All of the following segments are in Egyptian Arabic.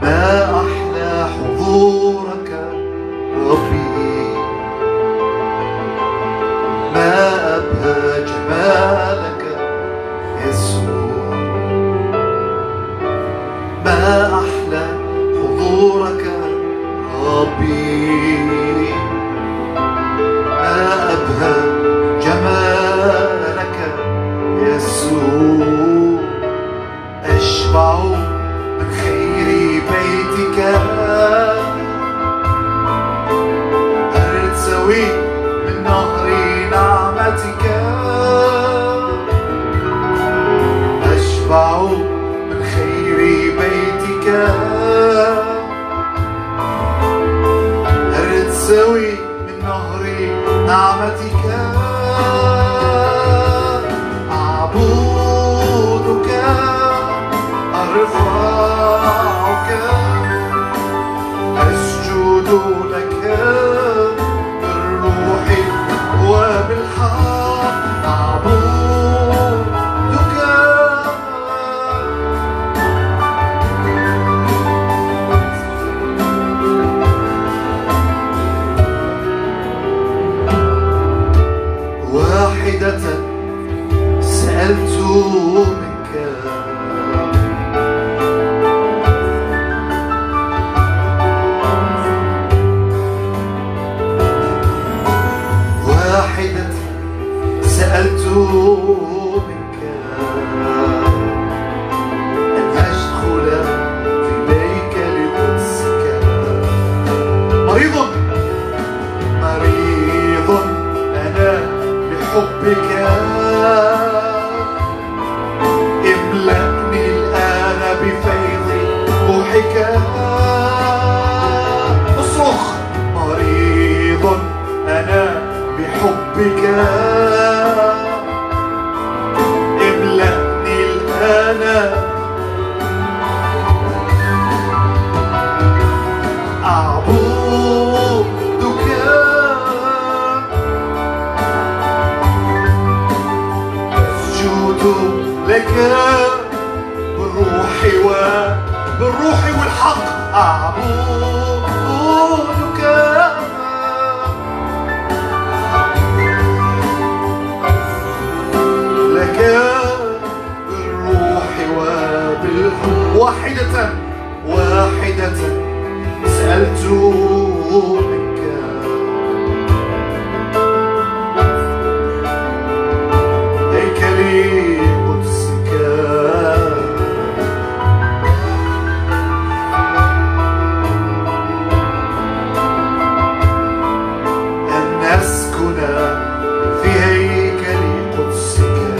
ما أحلى حضورك ربي ما أبهى جمالك يسوع ما أحلى حضورك ربي ما أبهى جمالك يسوع أشبع من خير بيتك أرتوي من نهر نعمتك أشبع من خير بيتك أرتوي من نهر نعمتك أعبدك أرفعك أسجد لك بالروح وبالحق أعبدك واحدة سألت منك واحدة سألت منك أن أدخل في بيك لقدسك مريض مريض أنا بحبك املأني الآن بفيض روحك اصرخ مريض أنا بحبك املأني الآن أعبدك أسجد لك بالروح و بالروح والحق أعبدك لك بالروح وبالحق واحدة واحدة سألت منك هيكلي قدسك أن أسكن في هيكل قدسك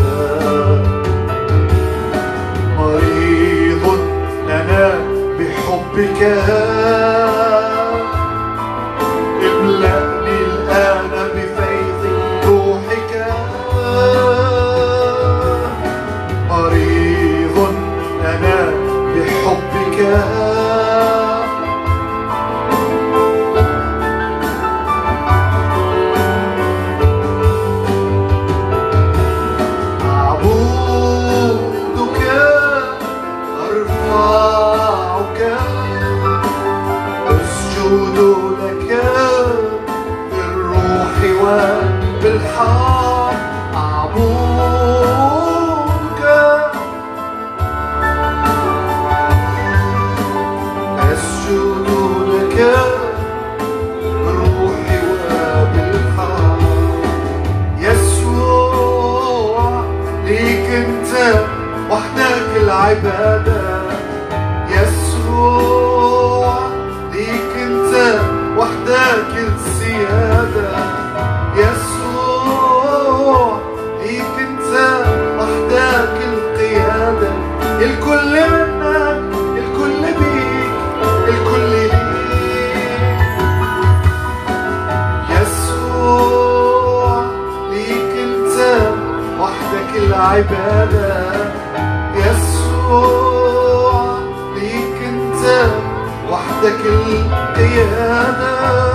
مريض أنا بحبك املأني الآن بفيض روحك مريض أنا بحبك أعبدك أرفعك أسجد لك بالروح وبالحق أعبدك أسجد لك بالروح وبالحق يسوع ليك انت وحدك العبادة يسوع ليك انت وحدك السيادة يسوع ليك انت وحدك القيادة الكل منك الكل بيك الكل ليك يسوع ليك انت وحدك العبادة يسوع ليك انت وحدك القيادة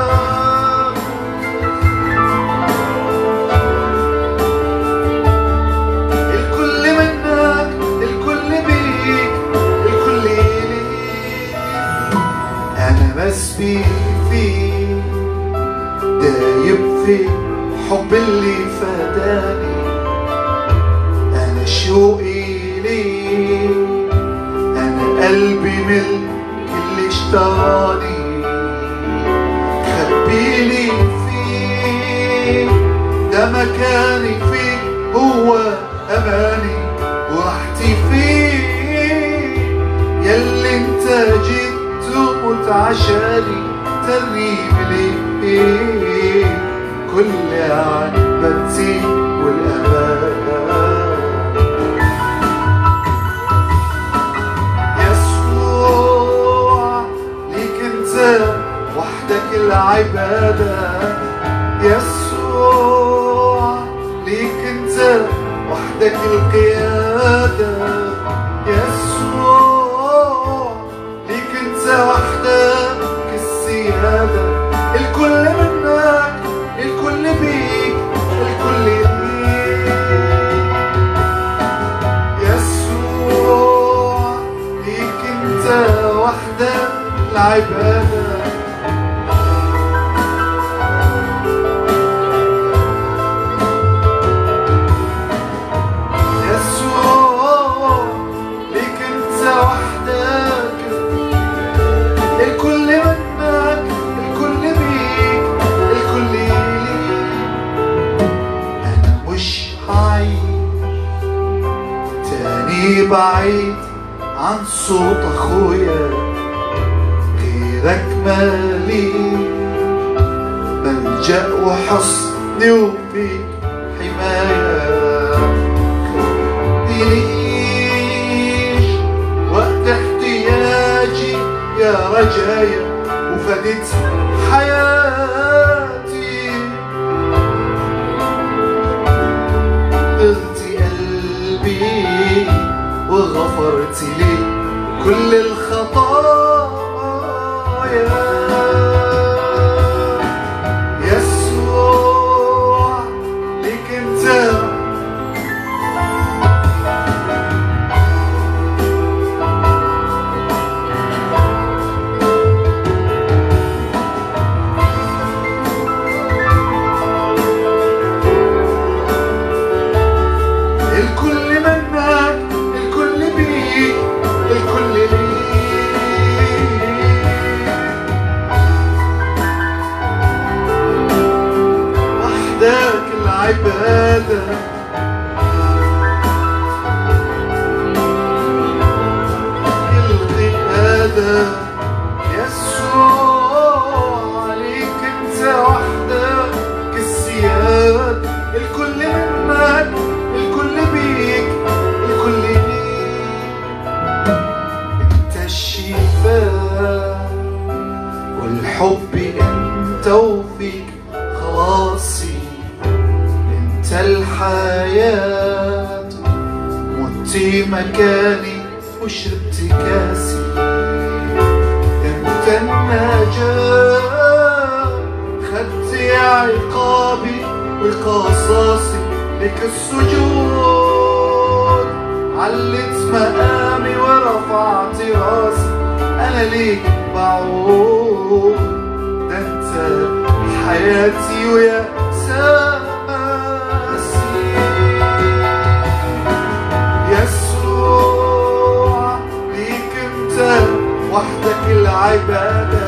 الكل منك الكل بيك الكل ليك قلبي فيه دايب في حب اللي فداني انا شوقي ليه انا قلبي ملك اللي اشتراني خبيلي فيه ده مكاني فيه هو اماني وراحتي فيه يلي انت جيت تموت عشاني تريب ليه كل عبتي والامان يسوع ليك انت وحدك العبادة يسوع ليك انت وحدك القيادة يسوع ليك انت وحدك السيادة الكل منك الكل بيك الكل ليك يسوع ليك انت وحدك العبادة يسوع ليك انت وحدك الكل منك الكل بيك الكل ليك انا مش هعيش تاني بعيد عن صوت اخويا غيرك مالي ملجأ وحصني وفيك حماية خدنيش وقت احتياجي يا رجايا وفديت حياتي قلت قلبي وغفرت لي كل الخطايا يسوع ليك انت الكل منك الكل بيك الكل ليك وحدك العبادة القيادة يسوع عليك انت وحدك السياد الكل منك الكل بيك الكل ليك انت الشفاء والحب انت وفيك خلاصي انت الحياة متي مكاني وشربت كاسي انت النجاة خدت عقابي وقصاصي لك السجود علت مقامي ورفعت راسي انا ليك بعود ده انت حياتي ويا ساسي يسوع ليك انت وحدك العبادة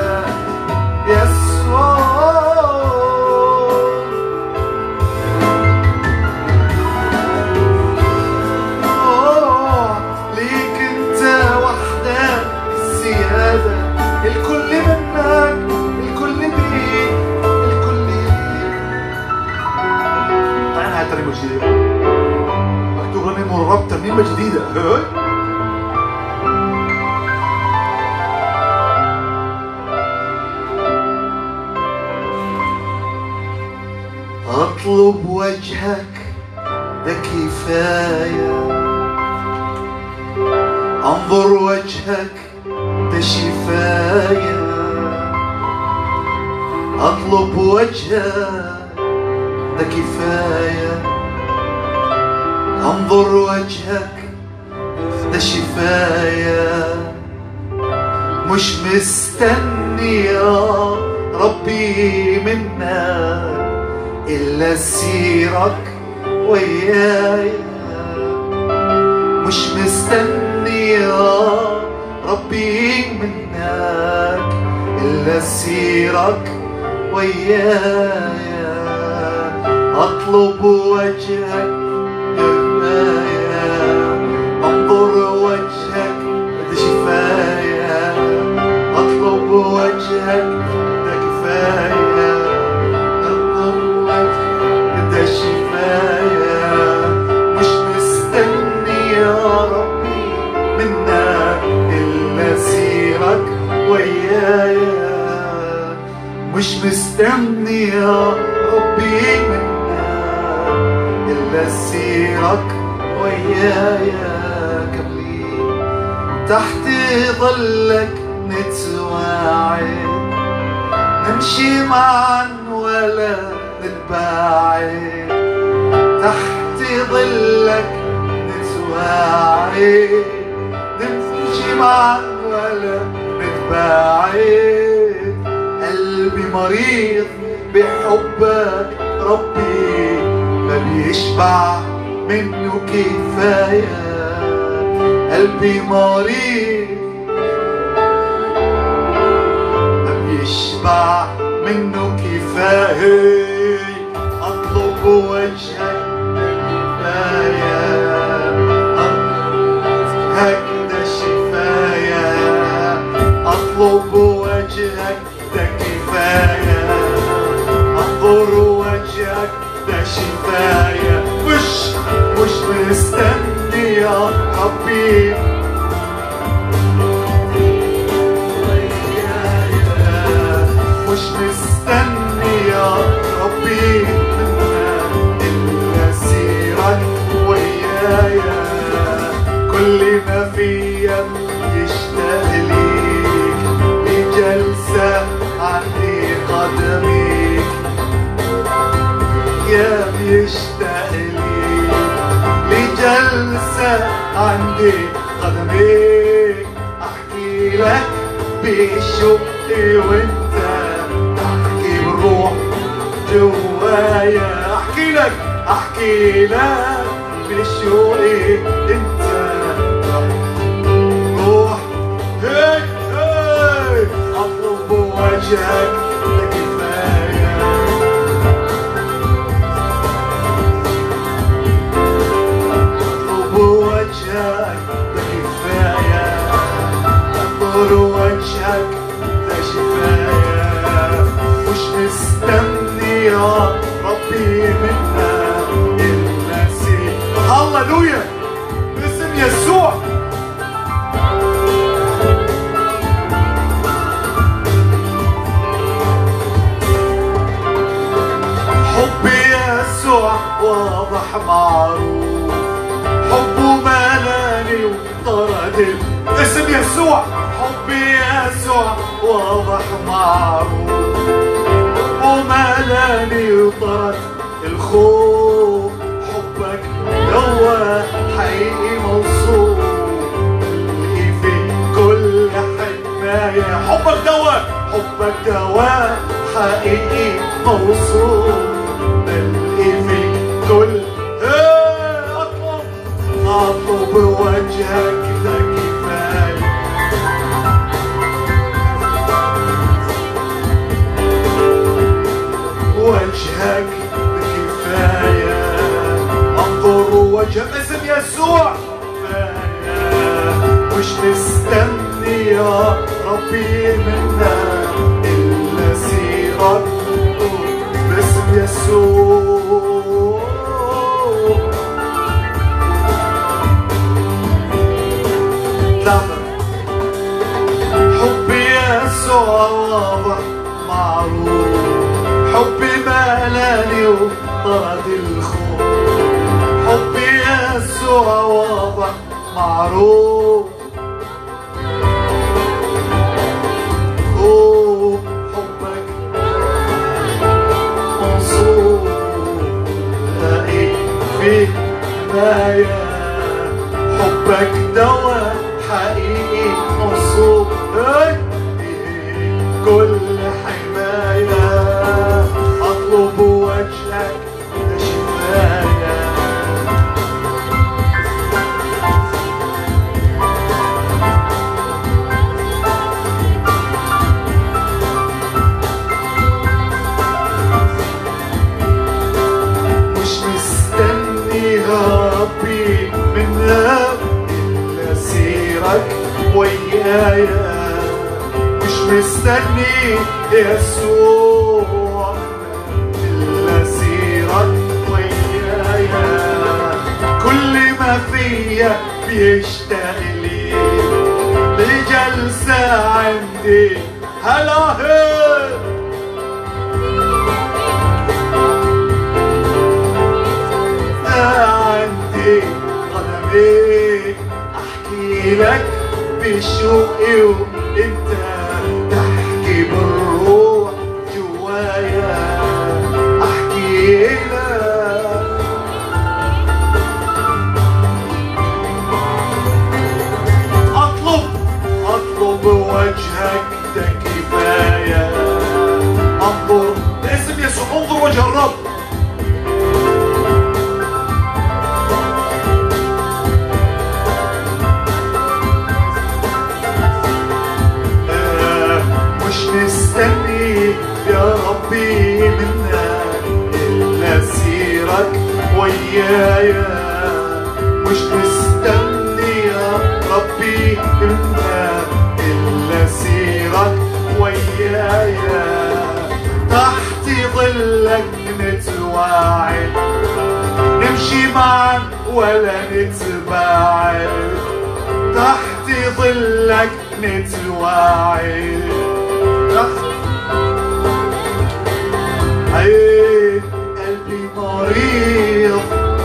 يسوع يسوع ليك انت وحدك السيادة الكل منك الكل بيك الكل ليك تعال هاي ترنيمة جديدة مكتوب رنيمة الرب ترنيمة جديدة هاي أطلب وجهك ده كفاية أنظر وجهك ده شفاية أطلب وجهك ده كفاية أنظر وجهك ده شفاية مش مستني مستني يا ربي منك إلا سيرك وياي مش مستني يا ربي منك إلا سيرك وياي أطلب وجهك كفاية أنظر وجهك ده شفاية أطلب وجهك ده كفاية أنظر وجهك ده شفاية مش مستني يا ربي منك إلا سيرك ويايا مش مستني يا ربي منك إلا سيرك ويايا كملين تحت ظلك نتواعد نمشي معا ولا نتباعد تحت ظلك نتواعد نمشي معا ولا نتباعد قلبي مريض بحبك ربي ما بيشبع منه كفاية قلبي مريض ما بيشبع منه كفاية أطلب وجهك كفاية وجهك ده شفاية أطلب وجهك ده كفاية أنظر وجهك ده شفاية مش مش مستني يا ربي مش مستني يا ربي منك إلا سيرك ويايا كل ما فيا يشتاق ليك لجلسة عندي قدميك يا بيشتاق ليك لجلسة عندي قدميك أحكي لك بشوقي وانت تحكي بالروح جوايا أحكي لك أحكي لك بشوقي انت روح هيك هيك أطلب وجهك ده كفاية اطلب وجهك ده كفاية انظر وجهك ده شفاية مش مستني يا ربي منا إلا سير هللويا باسم يسوع حب يسوع واضح معروف حبه ملاني وطرد اسم يسوع حب يسوع واضح معروف حبه ملاني وطرد الخوف حبك هو حقيقي موصوف بلقي في كل حماية حبك دواء حبك دواء حقيقي موصوف بلقي في كل إيه، اطلب اطلب وجهك ده كفايه وجهك كفاية انظر وجهك اسم يسوع كفاية مش مستني يا ربي منا إلا سيرك باسم يسوع لحظة حب يسوع واضح معروف حبي ملاني وطرد الخوف حبي يسوع واضح معروف خوف حبك منصوب لاقي في حماية حبك دواء حقيقي مصوب هاي ويايا مش مستني يسوع إلا سيرك ويايا كل ما فيا بيشتاق لي لجلسة عندي هلا هي عندي قدمي احكي لك بشوقي وانت تحكي بالروح جوايا احكي لك اطلب اطلب وجهك ده كفايه انظر باسم يسوع انظر وجه الرب مش مستني يا ربي منك إلا سيرك ويايا مش مستني يا ربي منك إلا سيرك ويايا تحت ظلك نتواعد نمشي معا ولا نتباعد تحت ظلك نتواعد تحت عين قلبي مريض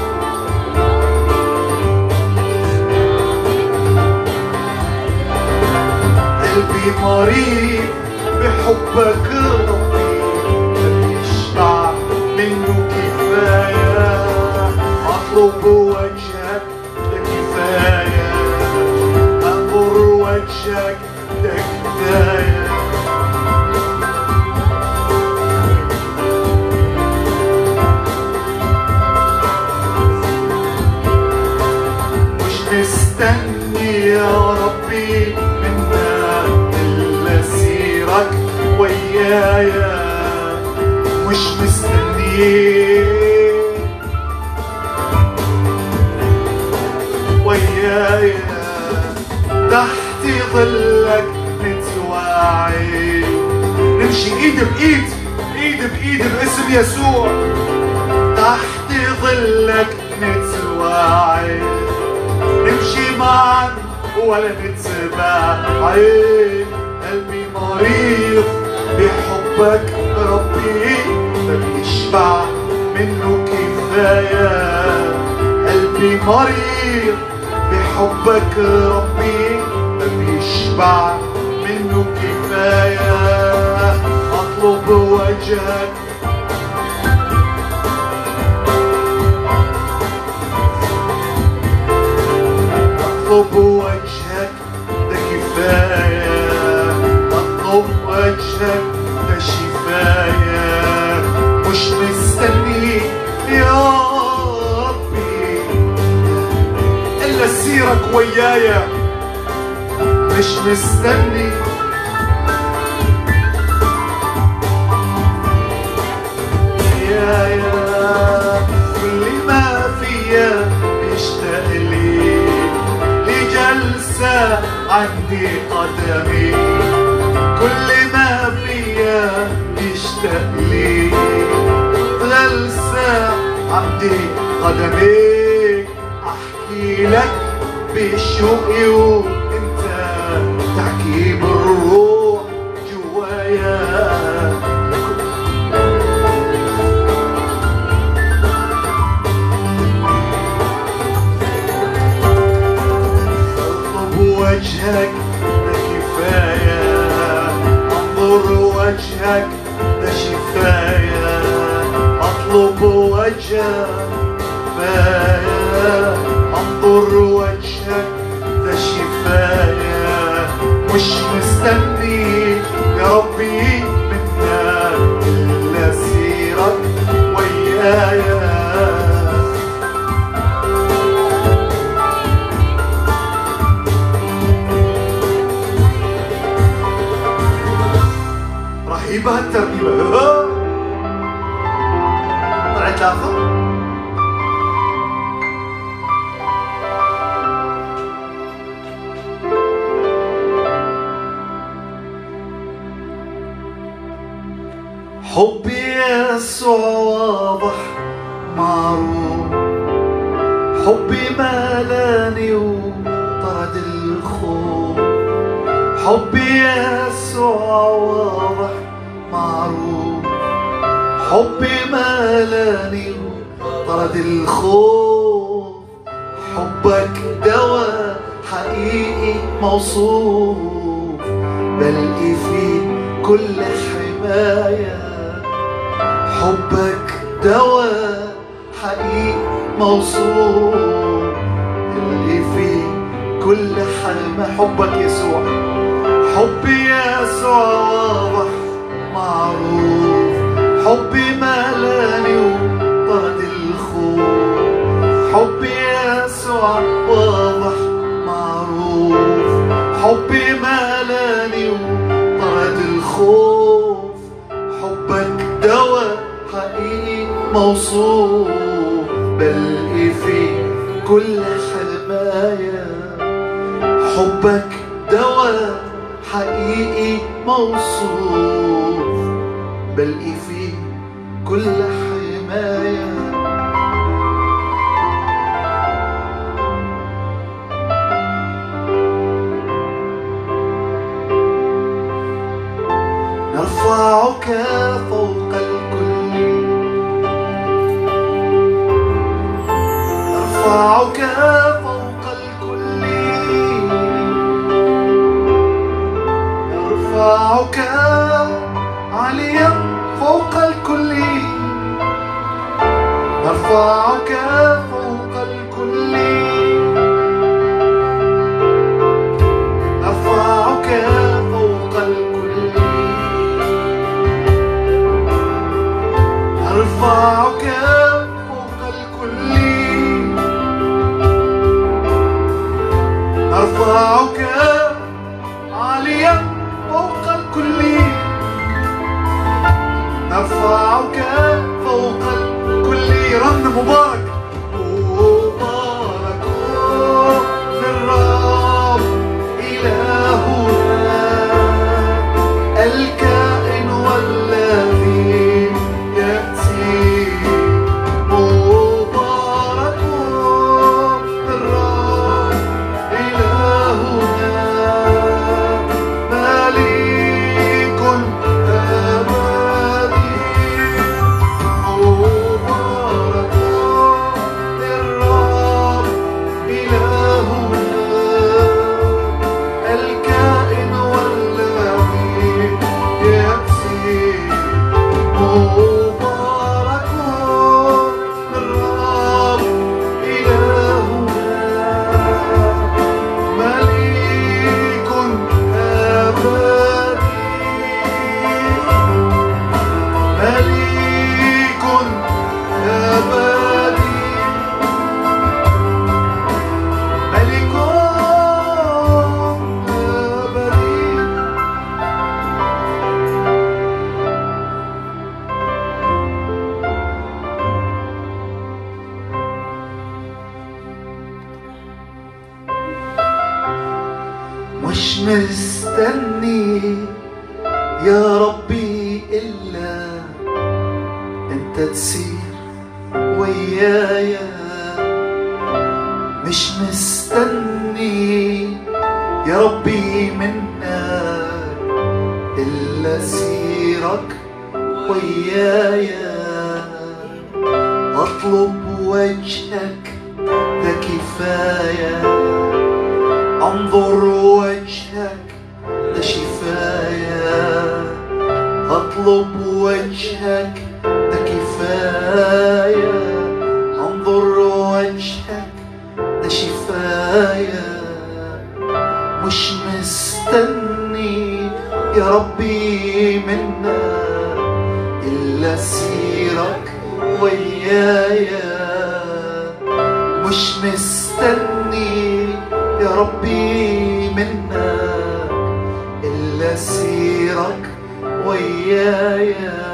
قلبي مريض بحبك ربي يشبع منه كفاية أطلب وجهك ده كفاية أنظر وجهك ده كفاية مش مستني يا ربي منك إلا سيرك ويايا مش مستني ويايا تحت ظلك نتواعي نمشي ايد بايد ايد بايد باسم يسوع تحت ظلك نتواعي نمشي معا ولا نتبع عين قلبي مريض بحبك ربي ده بيشبع منه كفاية قلبي مريض بحبك ربي ده بيشبع منه كفاية أطلب وجهك اطلب وجهك ده كفاية اطلب وجهك ده شفاية مش مستني يا ربي الا سيرك ويايا مش مستني ويايا كل ما فيا بيشتاق لي لجلسة عندي قدمي كل ما فيا بيشتاق لي جلسة عندي قدمي احكي لك بشوقي وانت تحكي بالروح جوايا اطلب وجهك ده كفاية انظر وجهك ده شفاية اطلب وجهك كفاية انظر وجهك ده شفاية مش مستني يا ربي منك الا سيرك ويايا رهيبة هالترنيمة ها؟ طلعت لاخر حبي يسوع واضح معروف حبي ملاني وطرد الخوف حبي يسوع واضح معروف حبي ملاني وطرد الخوف حبك دواء حقيقي موصوف بلقي فيه كل حماية حبك دواء حقيقي موصوف بلقي فيه كل حماية حبك يسوع حبي يسوع واضح معروف حبي ملاني وطرد الخوف حبي يسوع واضح معروف حبي ملاني وطرد الخوف حبك دواء حقيقي موصوف بلقي فيه كل حماية حبك دواء حقيقي موصوف بلقي فيه كل حمايه نرفعك فوق الكل نرفعك فوق الكل نرفعك عاليا فوق الكل نرفعك فوق الكل نرفعك فوق الكل نرفعك فوق الكل نرفعك عاليا فوق الكل نرفعك فوق الكل رن مبارك مبارك الرب إلهنا الكائن والذي يأتي مبارك الرب إلهنا مليك أبدي مبارك الرب إلهنا الكائن والذي يأتي مبارك الرب إلهنا مليك أبدي مليك أبدي ملك أبدي مش مستني يا ربي إلا أنت تسير ويايا مش مستني يا ربي منك إلا سيرك ويايا أطلب وجهك ده كفاية أنظر وجهك ده شفاية أطلب وجهك ده كفاية أنظر وجهك ده شفاية مش مستني يا ربي منك إلا سيرك ويايا مش مستني يا ربي منك إلا سيرك ويايا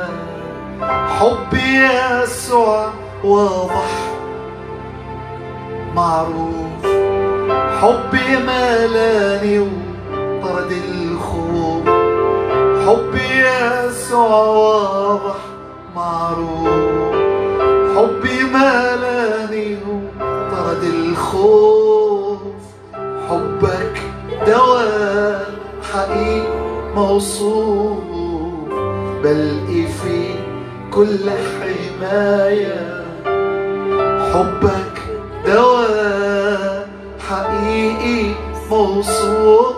حبي يسوع واضح معروف حبي ملاني وطرد الخوف حبي يسوع واضح معروف حبي ملاني وطرد الخوف حبك دواء حقيقي موصوف بلقي في كل حماية حبك دواء حقيقي موصوف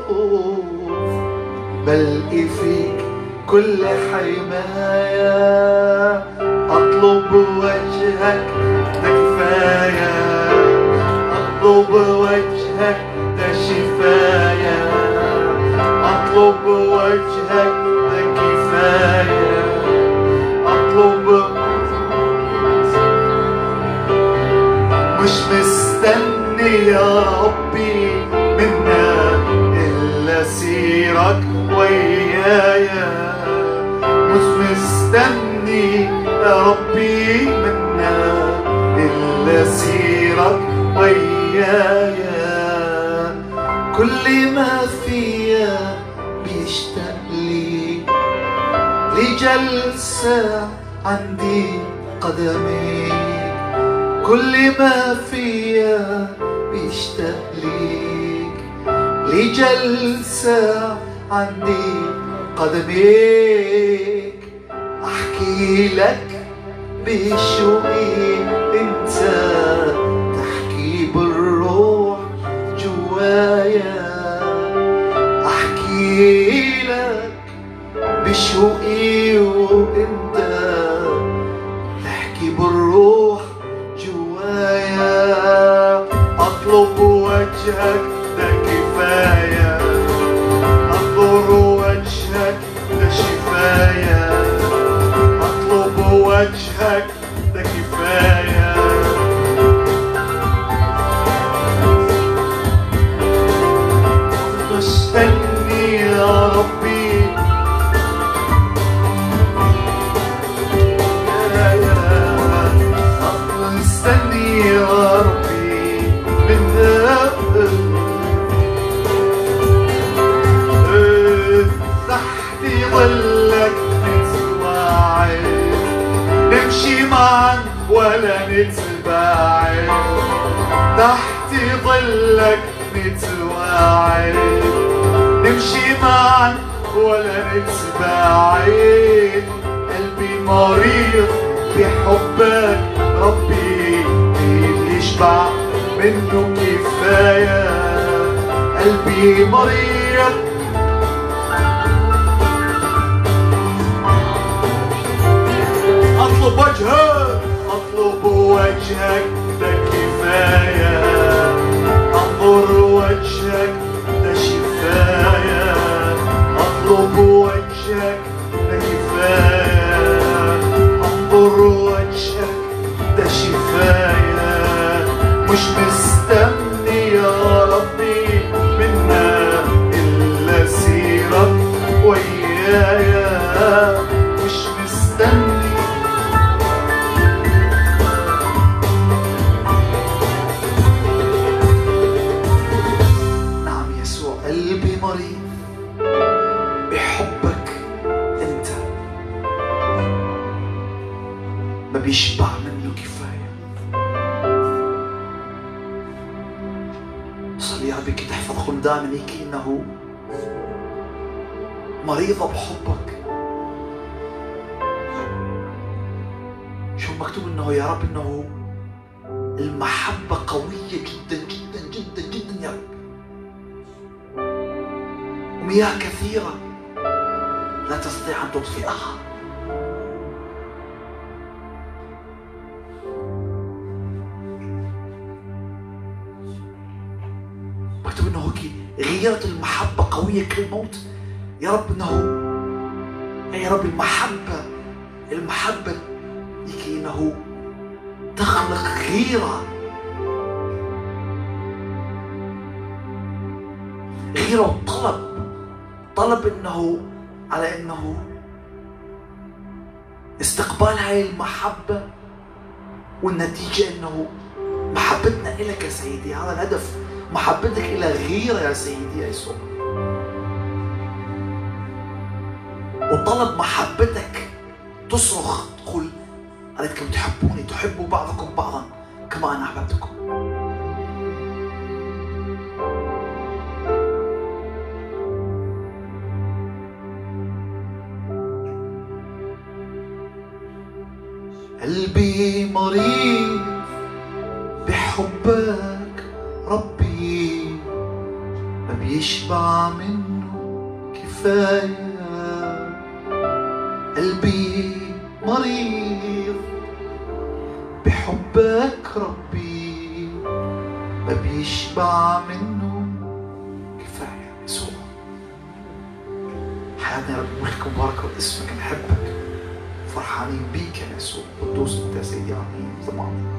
بلقي فيك كل حماية أطلب وجهك ده كفاية أطلب وجهك ده شفاية أطلب وجهك ده كفاية أطلب مش مستني يا ربي منك إلا سيرك ويايا مش مستني يا ربي منك إلا سيرك ويايا كل ما فيا بيشتاق لي لجلسة عندي قدميك كل ما فيا بيشتاق ليك لجلسة عندي قدميك أحكي لك بشوقي أنت تحكي بالروح جوايا أحكي لك بشوقي وأنت تحكي بالروح جوايا اطلب وجهك ده كفايه انظر وجهك ده شفايه اطلب وجهك ده كفايه مستني يا ربي يا يا مستني يا ربي من تحت ظلك نتواعد نمشي معا ولا نتباعد تحت ظلك نتواعد نمشي معا ولا نتباعد قلبي مريض بحبك ربي اللي يشبع منه كفاية قلبي مريض اطلب وجهك اطلب وجهك ده كفاية انظر وجهك ده شفاية اطلب وجهك ده كفاية انظر وجهك ده شفاية مش مستني يا ربي منا إلا سيرك ويايا مش مستني نعم يسوع قلبي مريض بحبك انت ما بيشبع منه كفايه صلي يا ربي كي تحفظكم دائما هيك انه مريضة بحبك شو مكتوب انه يا رب انه المحبة قوية جدا جدا جدا جدا يا رب ومياه كثيرة لا تستطيع أن تطفئها مكتوب انه هيك غيرة المحبة قوية كالموت يا رب انه يا رب المحبة المحبة هيك انه تخلق غيرة غيرة وطلب طلب انه على انه استقبال هاي المحبة والنتيجة انه محبتنا إلك يا سيدي هذا الهدف محبتك إلى غيرة يا سيدي يا يسوع طلب محبتك تصرخ تقول أريدكم تحبوني تحبوا بعضكم بعضا كما أنا أحببتكم قلبي مريض بحبك ربي ما بيشبع منه كفاية قلبي مريض بحبك ربي ما بيشبع منه كفاية يسوع حياتنا يا رب ملك مباركة باسمك نحبك فرحانين بيك يا يسوع قدوس انت يا سيدي امين ضماني